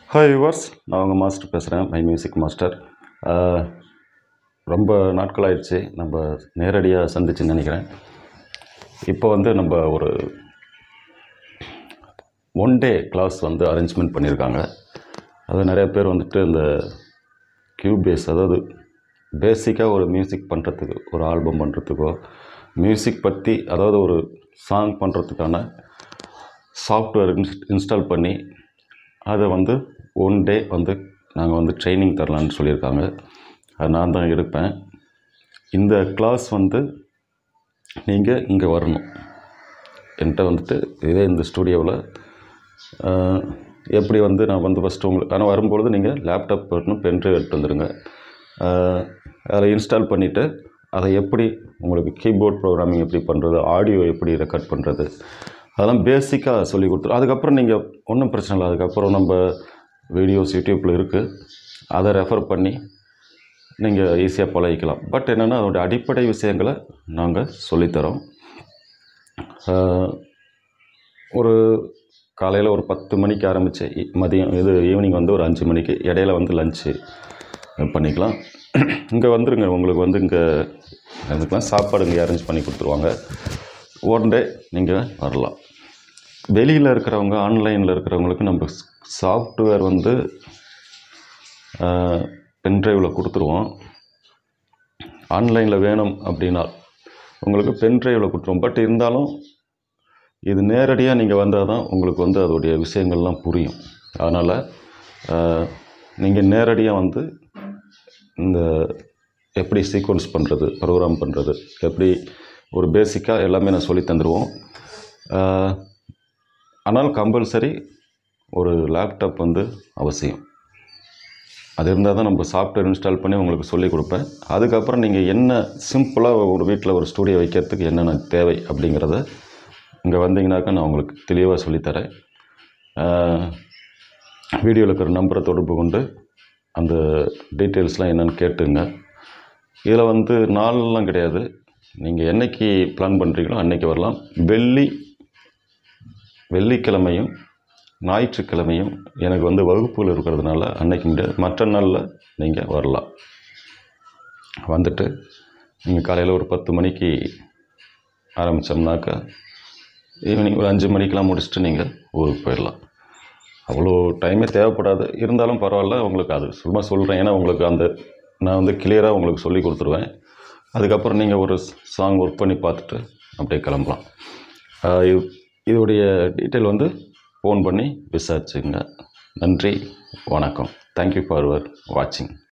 hi yours நான் உங்கள் master பேசுகிறேன் மை மியூசிக் மாஸ்டர் ஆஹ், ரொம்ப நாட்கள் ஆயிடுச்சு நம்ம நேரடியாக சந்திச்சுன்னு நினைக்கிறேன் இப்போ வந்து நம்ம ஒரு ஒன் டே கிளாஸ் வந்து அரேஞ்ச்மெண்ட் பண்ணியிருக்காங்க அது நிறைய பேர் வந்துட்டு இந்த கியூபேஸ் அதாவது பேசிக்காக ஒரு மியூசிக் பண்ணுறதுக்கு ஒரு ஆல்பம் பண்ணுறதுக்கோ மியூசிக் பற்றி அதாவது ஒரு சாங் பண்ணுறதுக்கான சாஃப்ட்வேர் இன்ஸ்டால் பண்ணி அதை வந்து ஒன் டே வந்து நாங்கள் வந்து ட்ரைனிங் தரலான்னு சொல்லியிருக்காங்க அது நான் தான் எடுப்பேன் இந்த கிளாஸ் வந்து நீங்கள் இங்கே வரணும் என்கிட்ட வந்துட்டு இதே இந்த ஸ்டூடியோவில் எப்படி வந்து நான் வந்து ஃபஸ்ட்டு உங்களுக்கு ஆனால் வரும்பொழுது நீங்கள் லேப்டாப் வரணும் பென்ட்ரைவ் எடுத்து வந்துடுங்க ஆஹ், அதை இன்ஸ்டால் பண்ணிவிட்டு அதை எப்படி உங்களுக்கு கீபோர்ட் ப்ரோக்ராமிங் எப்படி பண்ணுறது ஆடியோ எப்படி ரெக்கார்ட் பண்ணுறது அதெல்லாம் பேசிக்காக சொல்லி கொடுத்துரும் அதுக்கப்புறம் நீங்கள் ஒன்றும் பிரச்சனை இல்லை அதுக்கப்புறம் நம்ம வீடியோஸ் யூடியூப்பில் இருக்குது அதை ரெஃபர் பண்ணி நீங்கள் ஈஸியாக பழகிக்கலாம் பட் என்னென்னா அதோடைய அடிப்படை விஷயங்களை நாங்கள் சொல்லித்தரோம் ஆஹ், ஒரு காலையில் ஒரு பத்து மணிக்கு ஆரம்பித்து மதியம் இது ஈவினிங் வந்து ஒரு அஞ்சு மணிக்கு இடையில வந்து லஞ்சு பண்ணிக்கலாம் இங்கே வந்துருங்க உங்களுக்கு வந்து இங்கே அதுக்கெலாம் சாப்பாடு இங்கே அரேஞ்ச் பண்ணி கொடுத்துருவாங்க ஒன் டே நீங்கள் வரலாம் வெளியில் இருக்கிறவங்க ஆன்லைனில் இருக்கிறவங்களுக்கு நம்ம சாஃப்ட்வேர் வந்து பென்ட்ரைவில் கொடுத்துருவோம் ஆன்லைனில் வேணும் அப்படின்னா உங்களுக்கு பென்ட்ரைவில் கொடுத்துருவோம் பட் இருந்தாலும் இது நேரடியாக நீங்கள் வந்தால் தான் உங்களுக்கு வந்து அதோடைய விஷயங்கள்லாம் புரியும் அதனால் நீங்கள் நேரடியாக வந்து இந்த எப்படி சீக்வன்ஸ் பண்ணுறது ப்ரோக்ராம் பண்ணுறது எப்படி ஒரு பேசிக்காக எல்லாமே நான் சொல்லி தந்துடுவோம் ஆஹ், ஆனால் கம்பல்சரி ஒரு லேப்டாப் வந்து அவசியம் அது இருந்தால் தான் நம்ம சாஃப்ட்வேர் இன்ஸ்டால் பண்ணி உங்களுக்கு சொல்லிக் கொடுப்பேன் அதுக்கப்புறம் நீங்கள் என்ன சிம்பிளாக ஒரு வீட்டில் ஒரு ஸ்டூடியோ வைக்கிறதுக்கு என்னென்ன தேவை அப்படிங்கிறத இங்கே வந்தீங்கன்னாக்கா நான் உங்களுக்கு தெளிவாக சொல்லித்தரேன் வீடியோவில் இருக்கிற நம்பரை தொடர்பு கொண்டு அந்த டீட்டெயில்ஸ்லாம் என்னென்னு கேட்டுங்க இதில் வந்து நாளெல்லாம் கிடையாது நீங்கள் என்னைக்கு பிளான் பண்ணுறீங்களோ அன்னைக்கு வரலாம் வெள்ளி வெள்ளிக்கிழமையும் ஞாயிற்றுக்கிழமையும் எனக்கு வந்து வகுப்புகள் இருக்கிறதுனால அன்னைக்கு முடியாது மற்ற நாளில் நீங்கள் வரலாம் வந்துட்டு நீங்கள் காலையில் ஒரு பத்து மணிக்கு ஆரம்பித்தோம்னாக்கா ஈவினிங் ஒரு அஞ்சு மணிக்கெலாம் முடிச்சுட்டு நீங்கள் ஊருக்கு போயிடலாம் அவ்வளோ டைமே தேவைப்படாது இருந்தாலும் பரவாயில்ல உங்களுக்கு அது சும்மா சொல்கிறேன் ஏன்னா உங்களுக்கு அந்த நான் வந்து கிளியராக உங்களுக்கு சொல்லி கொடுத்துருவேன் அதுக்கப்புறம் நீங்கள் ஒரு சாங் ஒர்க் பண்ணி பார்த்துட்டு அப்படியே கிளம்பலாம் ஆஹ் இது இதோடைய டீட்டெயில் வந்து ஃபோன் பண்ணி விசாரிச்சுங்க நன்றி வணக்கம் தேங்க்யூ ஃபார் யுவர் வாட்சிங்